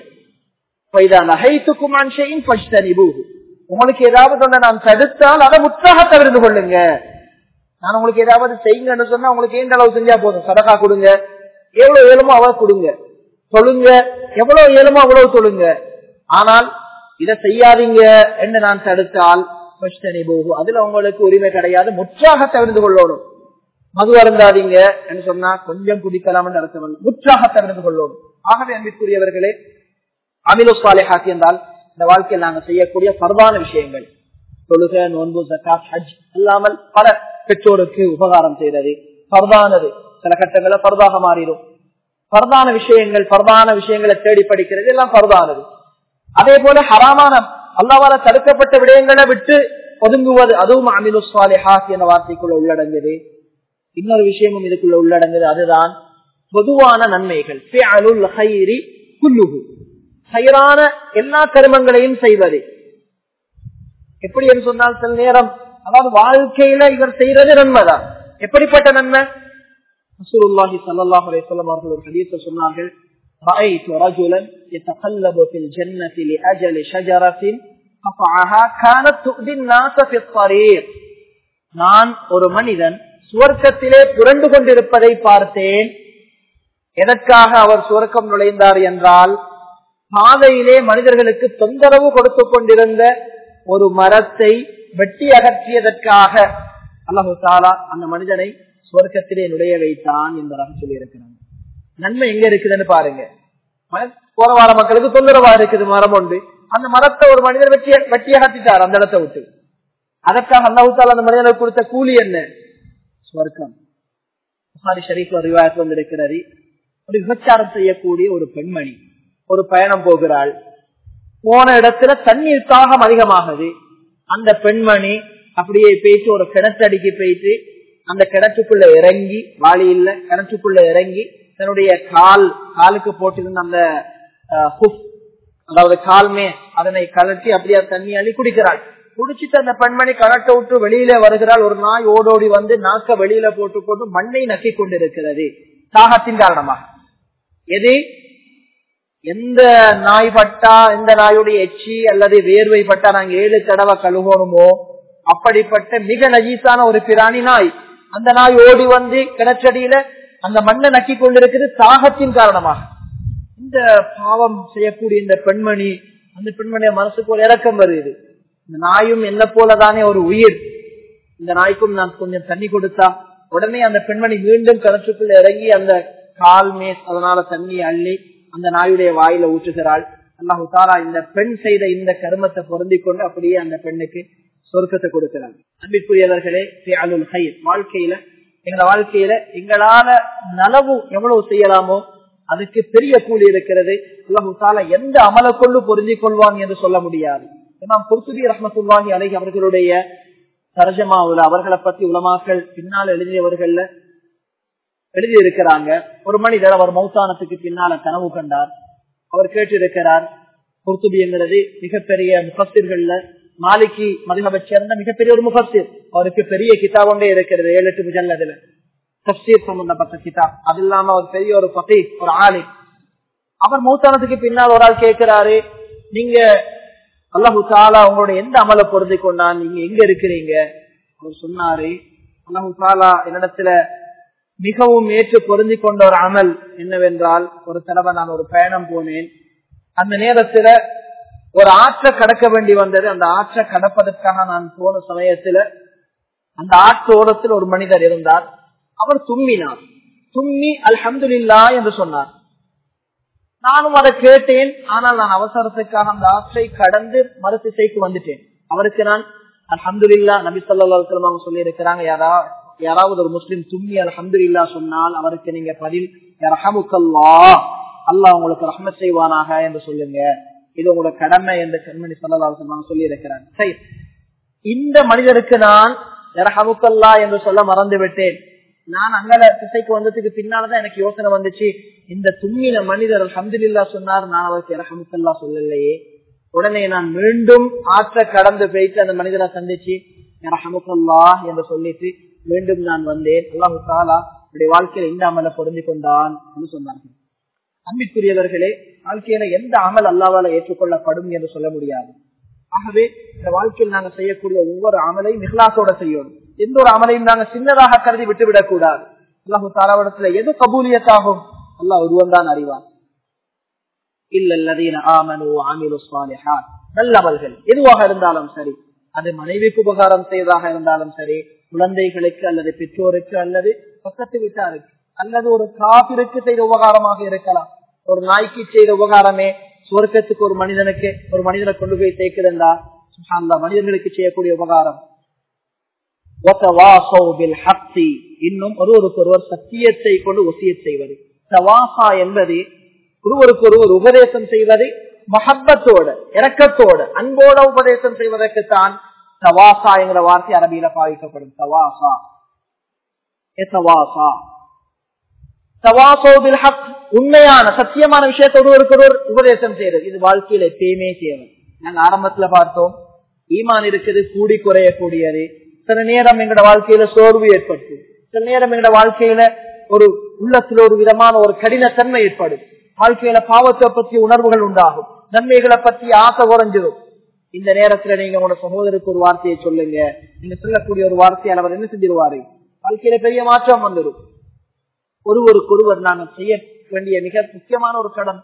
உங்களுக்கு ஏதாவது ஒன்று நான் தடுத்தால் அதை முற்றாக தவிர்த்து கொள்ளுங்க நான் உங்களுக்கு ஏதாவது செய்யுங்கன்னு சொன்னா உங்களுக்கு எந்த அளவு செஞ்சா போதும் சதகா கொடுங்க எவ்வளவு இயலுமோ அவ்வளவு கொடுங்க சொல்லுங்க எவ்வளவு இயலுமோ அவ்வளவு சொல்லுங்க ஆனால் இதை செய்யாதீங்க என்று நான் தடுத்தால் அதுல உங்களுக்கு உரிமை கிடையாது முற்றாக தவிர்த்து கொள்ளணும் மது அருந்தாதீங்க என்று சொன்னா கொஞ்சம் குடிக்கலாம் என்று அர்த்தம் முற்றாக தவிர்த்து கொள்ளணும் ஆகவே அன்பிற்குரியவர்களே அமிலோ சாலைஹாத் என்றால் இந்த வாழ்க்கையில் நாங்கள் செய்யக்கூடிய பரவான விஷயங்கள் தொழுக நோன்பு ஜக்காத் ஹஜ் இல்லாமல் பல பெற்றோருக்கு உபகாரம் செய்யறது பரதானது சில கட்டங்களை பரதாக மாறிடும் பரதான விஷயங்கள் பரதான விஷயங்களை தேடி படிக்கிறது எல்லாம் பரதானது அதே போல ஹராமான அல்லாவால தடுக்கப்பட்ட விடயங்களை விட்டு ஒதுங்குவது அதுவும் அமிலு சாலிஹாத் என்ற வார்த்தைக்குள்ள உள்ளடங்குது இன்னொரு விஷயமும் இதுக்குள்ள உள்ளடங்குது அதுதான் பொதுவான நன்மைகள் சைரான எல்லா கருமங்களையும் செய்வது எப்படி என்று சொன்னால் சில நேரம் அதாவது வாழ்க்கையில இவர் செய்யறது நன்மைதான் எப்படிப்பட்ட நன்மை ரசூலுல்லாஹி ஸல்லல்லாஹு அலைஹி வஸல்லம் அவர்கள் ஒரு ஹதீஸை சொன்னார்கள் رأيت رجلا يتقلب في الجنة لأجل شجرة قطعها كانت تؤذي الناس في الطريق நான் ஒரு மனிதன் சுவர்க்கத்திலே புரண்டு கொண்டிருப்பதை பார்த்தேன் எதற்காக அவர் சுவர்க்கம் நுழைந்தார் என்றால் பாதையிலே மனிதர்களுக்கு தொந்தரவு கொடுத்து கொண்டிருந்த ஒரு மரத்தை வெட்டி அகற்றியதற்காக அல்லாஹு தாலா அந்த மனிதனை சுவர்க்கத்திலே நுழைய வைத்தான் என்பதாக சொல்லியிருக்கிறாங்க நன்மை எங்க இருக்குதுன்னு பாருங்க போற வார மக்களுக்கு தொந்தரவா இருக்குது மரம் ஒன்று அந்த மரத்தை ஒரு மனிதர் வெட்டி வெட்டி அகற்றிட்டார் அந்த இடத்தை விட்டு அதற்காக அல்லாஹு தாலா அந்த மனிதனுக்கு கொடுத்த கூலி என்ன சுவர்க்கம் புகாரி ஷரீஃப் ரிவாயத் வந்திருக்கிறது ஒரு விபச்சாரம் செய்யக்கூடிய ஒரு பெண்மணி ஒரு பயணம் போகிறாள் போன இடத்துல தண்ணீர் தாகம் அதிகமாகுது அந்த பெண்மணி அப்படியே போயிட்டு ஒரு கிணற்றடிக்கு போயிட்டு அந்த கிணற்றுக்குள்ள இறங்கி வாளி இல்ல கிணற்றுக்குள்ள இறங்கி தன்னுடைய கால் காலுக்கு போட்டிருந்த அந்த அதாவது கால்மே அதனை கலட்டி அப்படியே தண்ணி அள்ளி குடிக்கிறாள் குடிச்சிட்டு அந்த பெண்மணி கலட்ட விட்டு வெளியில வருகிறாள் ஒரு நாய் ஓடோடி வந்து நாக்க வெளியில போட்டு போட்டு மண்ணை நக்கி கொண்டிருக்கிறது தாகத்தின் காரணமாக எது எந்த நாய் பட்டா எந்த நாயுடைய எச்சி அல்லது வேர்வை பட்டா நாங்க ஏழு தடவை கழுகணுமோ அப்படிப்பட்ட மிக நஜீசான ஒரு பிராணி நாய் அந்த நாய் ஓடி வந்து கிணற்றடியில அந்த மண்ணை நக்கி கொண்டிருக்கிறது தாகத்தின் காரணமாக இந்த பாவம் செய்யக்கூடிய இந்த பெண்மணி அந்த பெண்மணிய மனசுக்கு ஒரு இறக்கம் வருது இந்த நாயும் என்ன போலதானே ஒரு உயிர் இந்த நாய்க்கும் நான் கொஞ்சம் தண்ணி கொடுத்தா உடனே அந்த பெண்மணி மீண்டும் கிணற்றுக்குள்ள இறங்கி அந்த கால் மேஸ் அதனால தண்ணி அள்ளி அந்த நாயுடைய வாயில ஊற்றுகிறாள் அல்லாஹு தாரா இந்த பெண் செய்த இந்த கருமத்தை பொருந்தி கொண்டு அப்படியே அந்த பெண்ணுக்கு சொர்க்கத்தை கொடுக்கிறாங்க அன்பிற்குரியவர்களே அலுல் ஹைர் வாழ்க்கையில எங்களோட வாழ்க்கையில எங்களால நலவு எவ்வளவு செய்யலாமோ அதுக்கு பெரிய கூலி இருக்கிறது அல்லாஹு தாலா எந்த அமலை கொண்டு பொருந்திக் கொள்வான் என்று சொல்ல முடியாது நாம் குர்சுபி ரஹமத்துல்லாஹி அலைஹி அவர்களுடைய தரஜமாவுல அவர்களை பத்தி உலமாக்கள் பின்னால் எழுதியவர்கள்ல எழுதி இருக்கிறாங்க ஒரு மனிதர் அவர் மௌத்தானத்துக்கு பின்னால கனவு கண்டார் அவர் கேட்டு இருக்கிறார் குர்துபிங்கிறது மிகப்பெரிய முகஸ்திர்கள்ல மாலிகி மதிகபை சேர்ந்த மிகப்பெரிய ஒரு முகஸ்திர் அவருக்கு பெரிய கிதாப் ஒன்றே இருக்கிறது ஏழு எட்டு முஜல்லதுல தப்சீர் சம்பந்தப்பட்ட கிதாப் அது இல்லாம ஒரு பெரிய ஒரு பத்தி ஒரு ஆளி அவர் மௌத்தானத்துக்கு பின்னால் ஒரு ஆள் கேட்கிறாரு நீங்க அல்லாஹு தாலா உங்களுடைய எந்த அமலை பொருந்தி கொண்டான் நீங்க எங்க இருக்கிறீங்க அவர் சொன்னாரு அல்லாஹு தாலா என்னிடத்துல மிகவும் ஏற்று பொருந்தி கொண்ட ஒரு அமல் என்னவென்றால் ஒரு தடவை நான் ஒரு பயணம் போனேன் அந்த நேரத்துல ஒரு ஆற்றை கடக்க வேண்டி வந்தது அந்த ஆற்றை கடப்பதற்காக நான் போன சமயத்துல அந்த ஆற்றோரத்தில் ஒரு மனிதர் இருந்தார் அவர் தும்மினார் தும்மி அல்ஹம்துலில்லா என்று சொன்னார் நானும் அதை கேட்டேன் ஆனால் நான் அவசரத்துக்காக அந்த ஆற்றை கடந்து மறுத்திசைக்கு வந்துட்டேன் அவருக்கு நான் அல்ஹம்துலில்லா நபி சொல்லா சொல்லி இருக்கிறாங்க யாரா யாராவது ஒரு முஸ்லிம் தும்மி அல்ஹம்துலில்லா சொன்னால் அவருக்கு நீங்க பதில் ரஹமுக்கல்லா அல்லாஹ் உங்களுக்கு ரஹ்மத் செய்வானாக என்று சொல்லுங்க இது உங்களோட கடமை என்று கண்மணி சொல்லலாம் சொல்லி இருக்கிறாங்க சரி இந்த மனிதருக்கு நான் ரஹமுக்கல்லா என்று சொல்ல மறந்து விட்டேன் நான் அங்கல திசைக்கு வந்ததுக்கு பின்னாலதான் எனக்கு யோசனை வந்துச்சு இந்த தும்மின மனிதர் அல்ஹம்துலில்லா சொன்னார் நான் அவருக்கு ரஹமுக்கல்லா சொல்லலையே உடனே நான் மீண்டும் ஆற்ற கடந்து போயிட்டு அந்த மனிதரை சந்திச்சு ரஹமுக்கல்லா என்று சொல்லிட்டு மீண்டும் நான் வந்தேன் அல்லாஹு தாலா என்னுடைய வாழ்க்கையில இந்த அமலை பொருந்தி கொண்டான் என்று சொன்னார்கள் அன்பிற்குரியவர்களே வாழ்க்கையில எந்த அமல் அல்லாவால ஏற்றுக்கொள்ளப்படும் என்று சொல்ல முடியாது ஆகவே இந்த வாழ்க்கையில் நாங்க செய்யக்கூடிய ஒவ்வொரு அமலையும் மிகலாசோட செய்யணும் எந்த ஒரு அமலையும் நாங்க சின்னதாக கருதி விட்டுவிடக் கூடாது அல்லாஹு தாலாவிடத்துல எது கபூலியத்தாகும் அல்லாஹ் ஒருவன் தான் அறிவான் இல்லல்லதீன ஆமனு ஆமிலு சாலிஹாத் நல்லவர்கள் எதுவாக இருந்தாலும் சரி அது மனைவிக்கு உபகாரம் செய்வதாக இருந்தாலும் சரி குழந்தைகளுக்கு அல்லது பெற்றோருக்கு அல்லது பக்கத்து வீட்டாருக்கு அல்லது ஒரு காப்பிற்கு செய்த உபகாரமாக இருக்கலாம் ஒரு நாய்க்கு செய்த உபகாரமே சுவர்க்கத்துக்கு ஒரு மனிதனுக்கு ஒரு மனிதனை கொண்டு போய் சேர்க்குதுண்டா அந்த மனிதர்களுக்கு செய்யக்கூடிய உபகாரம் இன்னும் ஒருவருக்கு ஒருவர் சத்தியத்தை கொண்டு ஒசிய செய்வது சவாசா என்பது ஒருவருக்கு ஒருவர் உபதேசம் செய்வது மஹப்பத்தோட இறக்கத்தோட அன்போட உபதேசம் செய்வதற்குத்தான் தவாசா என்கிற வார்த்தை அரபியில பாவிக்கப்படும் தவாசா தவாசா தவாசோபில் ஹக் உண்மையான சத்தியமான விஷயத்தை ஒருவருக்கு ஒருவர் உபதேசம் செய்யறது இது வாழ்க்கையில எப்பயுமே தேவை நாங்க ஆரம்பத்துல பார்த்தோம் ஈமான் இருக்குது கூடி குறையக்கூடியது சில நேரம் எங்களோட வாழ்க்கையில சோர்வு ஏற்பட்டு சில நேரம் எங்களோட வாழ்க்கையில ஒரு உள்ளத்துல ஒரு விதமான ஒரு கடினத்தன்மை ஏற்படும் வாழ்க்கையில பாவத்தை பற்றி உணர்வுகள் உண்டாகும் நன்மைகளை பற்றி ஆசை குறைஞ்சிடும் இந்த நேரத்துல நீங்க உங்களோட சகோதரருக்கு ஒரு வார்த்தையை சொல்லுங்க நீங்க சொல்லக்கூடிய ஒரு வார்த்தையால் அவர் என்ன செஞ்சிருவாரு வாழ்க்கையில பெரிய மாற்றம் வந்துடும் ஒருவருக்கொருவர் நாங்கள் செய்ய வேண்டிய மிக முக்கியமான ஒரு கடன்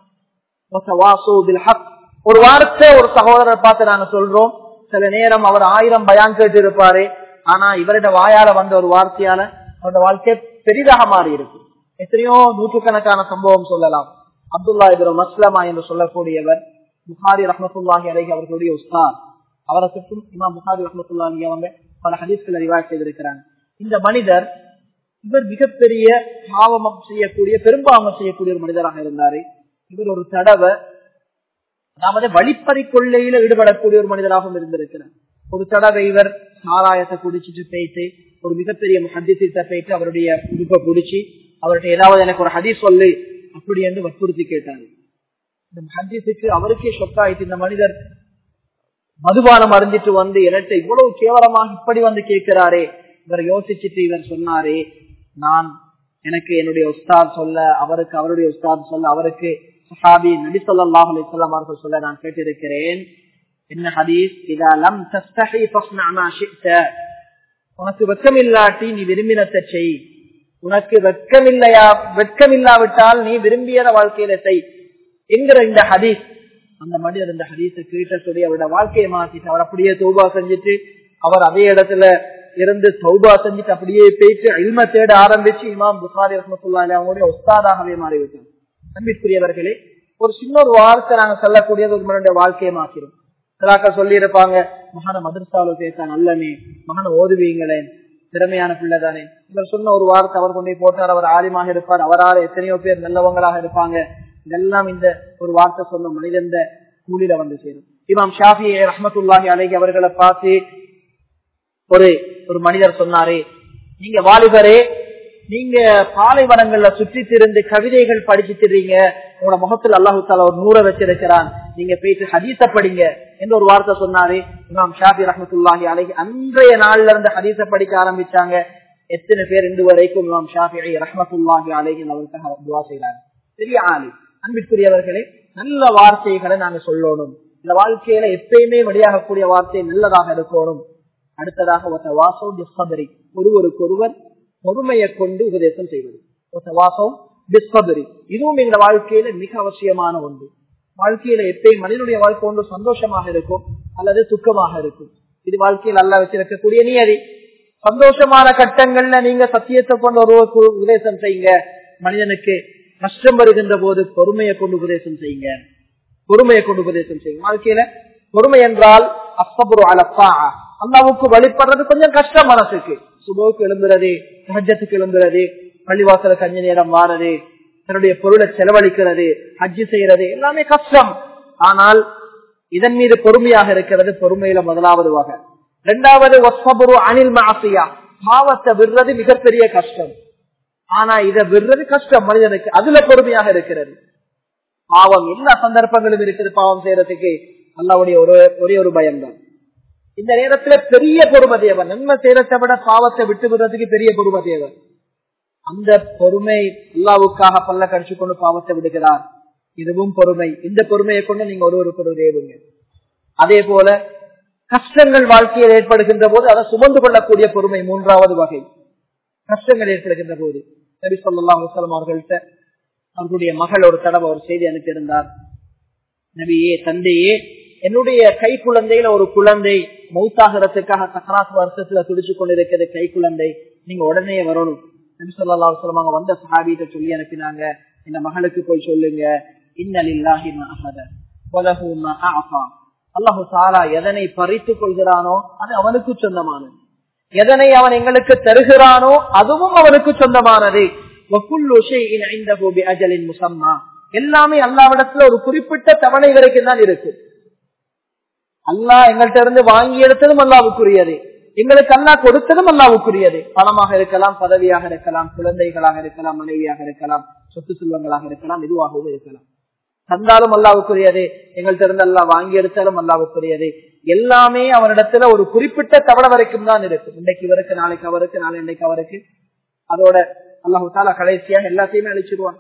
ஒரு வார்த்தை ஒரு சகோதரர் பார்த்து நாங்க சொல்றோம் சில நேரம் அவர் ஆயிரம் பயான் கேட்டு இருப்பாரு ஆனா இவரிட வாயால வந்த ஒரு வார்த்தையால அவருடைய வாழ்க்கை பெரிதாக மாறி இருக்கு எத்தனையோ நூற்றுக்கணக்கான சம்பவம் சொல்லலாம் அப்துல்லா இபின் மஸ்லமா என்று சொல்லக்கூடியவர் புகாரி ரஹமத்துல்லாஹி அலைஹி அவர்களுடைய உஸ்தார் அவரை சுற்றும் இமாம் புகாரி ரஹமத்துல்லாஹி அவங்க பல ஹதீஸ்களை ரிவாய் செய்திருக்கிறாங்க இந்த மனிதர் இவர் மிகப்பெரிய பாவம் செய்யக்கூடிய பெரும்பாவம் செய்யக்கூடிய ஒரு மனிதராக இருந்தாரு இவர் ஒரு தடவை அதாவது வழிப்பறி கொள்ளையில ஈடுபடக்கூடிய ஒரு மனிதராகவும் இருந்திருக்கிறார் ஒரு தடவை இவர் சாராயத்தை குடிச்சிட்டு போயிட்டு ஒரு மிகப்பெரிய ஹதீசிட்ட போயிட்டு அவருடைய உடுப்பை பிடிச்சி அவர்கிட்ட ஏதாவது எனக்கு ஒரு ஹதீஸ் சொல்லு அப்படி என்று வற்புறுத்தி கேட்டாரு இந்த ஹதீஸுக்கு அவருக்கே சொக்காயிட்டு இந்த மனிதர் மதுபானம் அறிஞ்சிட்டு வந்து எனக்கு இவ்வளவு கேவலமாக இப்படி வந்து கேட்கிறாரே இவர் யோசிச்சுட்டு இவர் சொன்னாரே நான் எனக்கு என்னுடைய உஸ்தாத் சொல்ல அவருக்கு அவருடைய உஸ்தாத் சொல்ல அவருக்கு சஹாபி நபி சொல்லாஹ் அலிசல்லாம் அவர்கள் சொல்ல நான் கேட்டிருக்கிறேன் என்ன ஹதீஸ் இதாலம் தஸ்தஹி ஃபஸ்னா உனக்கு வெக்கம் இல்லாட்டி நீ விரும்பினத்தை செய் உனக்கு வெட்கமில்லையா வெட்கமில்லாவிட்டால் நீ விரும்பியத வாழ்க்கையில செய் என்கிற இந்த ஹதீஸ் அந்த மனிதர் இந்த ஹதீஸை கேட்ட சொல்லி அவரோட வாழ்க்கையை மாத்திட்டு அவர் அப்படியே தௌபா செஞ்சுட்டு அவர் அதே இடத்துல இருந்து சௌபா செஞ்சுட்டு அப்படியே போயிட்டு இல்ம தேட ஆரம்பிச்சு இமாம் புகாரி ரஹமத்துல்லா அவங்களுடைய உஸ்தாதாகவே மாறிவிட்டார் அன்பிற்குரியவர்களே ஒரு சின்ன ஒரு வார்த்தை நாங்க சொல்லக்கூடியது ஒரு மனுடைய வாழ்க்கையை மாத்திரும் சிலாக்கள் சொல்லி இருப்பாங்க மகன மதரசாவில் சேர்த்தா நல்லனே மகனை ஓதுவீங்களேன் திறமையான பிள்ளை தானே இவர் சொன்ன ஒரு வார்த்தை அவர் கொண்டே போட்டார் அவர் ஆலிமாக இருப்பார் அவரால் எத்தனையோ பேர் நல்லவங்களாக இருப்பாங்க இதெல்லாம் இந்த ஒரு வார்த்தை சொன்ன மனிதந்த கூலில வந்து சேரும் இமாம் ஷாஃபி ரஹமத்துல்லாஹி அலைகி அவர்களை பார்த்து ஒரு ஒரு மனிதர் சொன்னாரே நீங்க வாலிபரே நீங்க பாலைவனங்கள்ல சுற்றி திருந்து கவிதைகள் படிச்சு திரிங்க உங்களோட முகத்தில் அல்லாஹு தாலா ஒரு நூற வச்சிருக்கிறான் நீங்க போயிட்டு ஹதீச படிங்க என்று ஒரு வார்த்தை சொன்னாரு இமாம் ஷாபி ரஹமத்துல்லாஹி அலைகி அன்றைய நாள்ல இருந்து ஹதீச படிக்க ஆரம்பிச்சாங்க எத்தனை பேர் இன்று வரைக்கும் இமாம் ஷாஃபி ரஹமத்துல்லாஹி அலைகி அவருக்காக துவா செய்யறாங்க பெரிய ஆளி அன்பிற்குரியவர்களே நல்ல வார்த்தைகளை நாங்க சொல்லணும் இந்த வாழ்க்கையில எப்பயுமே வெளியாகக்கூடிய வார்த்தை நல்லதாக இருக்கணும் அடுத்ததாக ஒத்த வாசம் டிஸ்கபரி ஒருவருக்கு ஒருவர் பொறுமையை கொண்டு உபதேசம் செய்வது ஒத்த வாசம் டிஸ்கபரி இதுவும் எங்க வாழ்க்கையில மிக அவசியமான ஒன்று வாழ்க்கையில எப்பயும் மனிதனுடைய வாழ்க்கை ஒன்று சந்தோஷமாக இருக்கும் அல்லது துக்கமாக இருக்கும் இது வாழ்க்கையில் அல்ல வச்சிருக்கக்கூடிய நியதி சந்தோஷமான கட்டங்கள்ல நீங்க சத்தியத்தை கொண்டு ஒருவருக்கு உபதேசம் செய்யுங்க மனிதனுக்கு கஷ்டம் வருகின்ற போது பொறுமையை கொண்டு உபதேசம் செய்யுங்க பொறுமையை கொண்டு உபதேசம் செய்யுங்க வாழ்க்கையில பொறுமை என்றால் அசபுரு அலப்பா அல்லாவுக்கு வழிபடுறது கொஞ்சம் கஷ்டம் மனசுக்கு சுபோக்கு எழும்புறது ஹஜ்ஜத்துக்கு எழும்புறது பள்ளிவாசல கஞ்ச நேரம் மாறது தன்னுடைய பொருளை செலவழிக்கிறது ஹஜ்ஜு செய்யறது எல்லாமே கஷ்டம் ஆனால் இதன் மீது பொறுமையாக இருக்கிறது பொறுமையில முதலாவது வகை இரண்டாவது ஒஸ்பபுரு அனில் மாசியா பாவத்தை விடுறது மிகப்பெரிய கஷ்டம் ஆனா இதை விடுறது கஷ்டம் மனிதனுக்கு அதுல பொறுமையாக இருக்கிறது பாவம் எல்லா சந்தர்ப்பங்களும் இருக்குது பாவம் செய்யறதுக்கு அல்லாவுடைய ஒரு ஒரே ஒரு பயம்தான் இந்த நேரத்துல பெரிய பொறுமை தேவை நன்மை செய்யறதை விட பாவத்தை விட்டு விடுறதுக்கு பெரிய பொறுமை தேவை அந்த பொறுமை அல்லாவுக்காக பல்ல கடிச்சு கொண்டு பாவத்தை விடுகிறார் இதுவும் பொறுமை இந்த பொறுமையை கொண்டு நீங்க ஒருவருக்கு ஒரு தேவுங்க அதே போல கஷ்டங்கள் வாழ்க்கையில் ஏற்படுகின்ற போது அதை சுமந்து கொள்ளக்கூடிய பொறுமை மூன்றாவது வகை கஷ்டங்கள் ஏற்படுகின்ற போது நபி சொல்லா முசலம் அவர்கள்ட்ட அவர்களுடைய மகள் ஒரு தடவை ஒரு செய்தி அனுப்பியிருந்தார் நபியே தந்தையே என்னுடைய கை குழந்தையில ஒரு குழந்தை மௌத்தாகிறதுக்காக சக்கராத் வருஷத்துல துடிச்சு கொண்டிருக்கிறது கை குழந்தை நீங்க உடனே வரணும் நபி சொல்லா வசலம் அவங்க வந்த சஹாபிட்ட சொல்லி அனுப்பினாங்க இந்த மகளுக்கு போய் சொல்லுங்க இன்னலில்லாஹி அல்லாஹு தாலா எதனை பறித்துக் கொள்கிறானோ அது அவனுக்கு சொந்தமானது எதனை அவன் எங்களுக்கு தருகிறானோ அதுவும் அவனுக்கு சொந்தமானது எல்லாமே அல்லாவிடத்துல ஒரு குறிப்பிட்ட தவணை வரைக்கும் தான் இருக்கு அல்லாஹ் எங்கள்கிட்ட இருந்து வாங்கி எடுத்ததும் அல்லாவுக்குரியது எங்களுக்கு அல்லா கொடுத்ததும் அல்லாவுக்குரியது பணமாக இருக்கலாம் பதவியாக இருக்கலாம் குழந்தைகளாக இருக்கலாம் மனைவியாக இருக்கலாம் சொத்து செல்வங்களாக இருக்கலாம் எதுவாகவும் இருக்கலாம் தந்தாலும் அல்லாவுக்குரியது எங்கள்கிட்ட இருந்து அல்லா வாங்கி எடுத்தாலும் அல்லாவுக்குரியது எல்லாமே அவனிடத்துல ஒரு குறிப்பிட்ட தவணை வரைக்கும் தான் இருக்கு இன்னைக்கு இவருக்கு நாளைக்கு அவருக்கு நாளை இன்னைக்கு அவருக்கு அதோட அல்லாஹு தாலா கடைசியாக எல்லாத்தையுமே அழிச்சிருவான்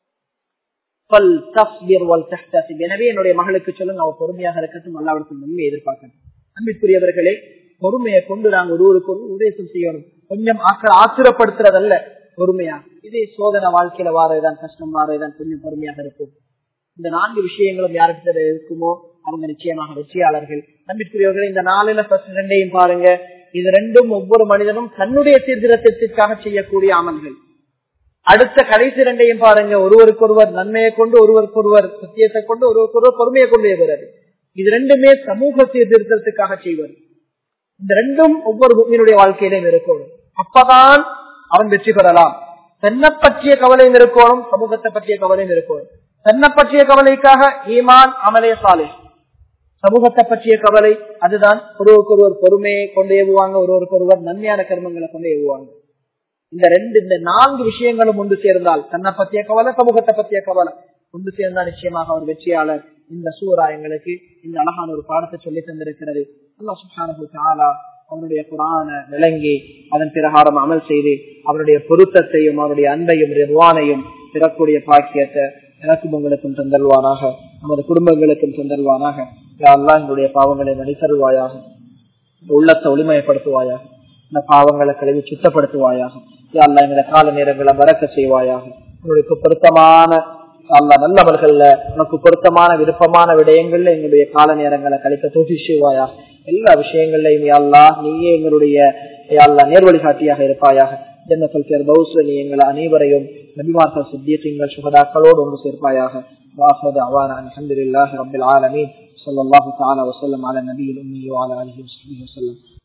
எனவே என்னுடைய மகளுக்கு சொல்லுங்க அவ பொறுமையாக இருக்கட்டும் அல்லாவிடத்தில் நன்மை எதிர்பார்க்கணும் அன்பிற்குரியவர்களே பொறுமையை கொண்டு நாங்க ஒருவருக்கு ஒரு உபதேசம் செய்யணும் கொஞ்சம் ஆக்கள் ஆத்திரப்படுத்துறதல்ல பொறுமையா இதே சோதனை வாழ்க்கையில வாரதுதான் கஷ்டம் வாரதுதான் கொஞ்சம் பொறுமையாக இருக்கும் இந்த நான்கு விஷயங்களும் யாருக்கு இருக்குமோ அவங்க நிச்சயமாக வெற்றியாளர்கள் நம்பிக்குரியவர்கள் இந்த நாளில ஃபர்ஸ்ட் ரெண்டையும் பாருங்க இது ரெண்டும் ஒவ்வொரு மனிதனும் தன்னுடைய சீர்திருத்தத்திற்காக செய்யக்கூடிய அமல்கள் அடுத்த கடைசி ரெண்டையும் பாருங்க ஒருவருக்கொருவர் நன்மையை கொண்டு ஒருவருக்கொருவர் சத்தியத்தை கொண்டு ஒருவருக்கொருவர் பொறுமையை கொண்டு வருவது இது ரெண்டுமே சமூக சீர்திருத்தத்துக்காக செய்வது இந்த ரெண்டும் ஒவ்வொரு பூமியினுடைய வாழ்க்கையிலும் இருக்கணும் அப்பதான் அவன் வெற்றி பெறலாம் தென்னை பற்றிய கவலையும் இருக்கணும் சமூகத்தை பற்றிய கவலையும் இருக்கணும் தென்னை பற்றிய கவலைக்காக ஈமான் அமலே சாலை சமூகத்தை பற்றிய கவலை அதுதான் ஒருவருக்கொருவர் பொறுமையை கொண்டு ஏவுவாங்க ஒருவருக்கொருவர் நன்மையான கர்மங்களை கொண்டு ஏவுவாங்க இந்த ரெண்டு இந்த நான்கு விஷயங்களும் ஒன்று சேர்ந்தால் தன்னை பற்றிய கவலை சமூகத்தை பற்றிய கவலை ஒன்று சேர்ந்தால் நிச்சயமாக அவர் வெற்றியாளர் இந்த சூரா எங்களுக்கு இந்த அழகான ஒரு பாடத்தை சொல்லி தந்திருக்கிறது அல்லா சுஹானு தாலா அவனுடைய குரான விளங்கி அதன் பிரகாரம் அமல் செய்து அவருடைய பொருத்தத்தையும் அவருடைய அன்பையும் ரிவானையும் பெறக்கூடிய பாக்கியத்தை எனக்கும் உங்களுக்கும் தந்தல்வானாக நமது குடும்பங்களுக்கும் தந்தல்வானாக யாரெல்லாம் எங்களுடைய பாவங்களை மனிதருவாயாக உள்ளத்தை ஒளிமயப்படுத்துவாயாக இந்த பாவங்களை கழுவி சுத்தப்படுத்துவாயாக யாரெல்லாம் எங்களை கால நேரங்களை மறக்க செய்வாயாக உங்களுடைய பொருத்தமான அல்லா நல்லவர்கள்ல உனக்கு பொருத்தமான விருப்பமான விடயங்கள்ல எங்களுடைய கால நேரங்களை கழிக்க தோசி செய்வாயா எல்லா விஷயங்கள்லையும் யாழ்லா நீயே எங்களுடைய யாழ்லா நேர்வழிகாட்டியாக இருப்பாயாக ஜன்னத்தில் சேர் பௌஸ்ல நீ எங்களை அனைவரையும் நபிமார்கள் சித்தியங்கள் சுகதாக்களோடு ஒன்று சேர்ப்பாயாக வாசது அவான அலமதுல்லாஹி ரபில் ஆலமீன் صلى الله تعالى وسلم على النبي الأمي وعلى آله وصحبه وسلم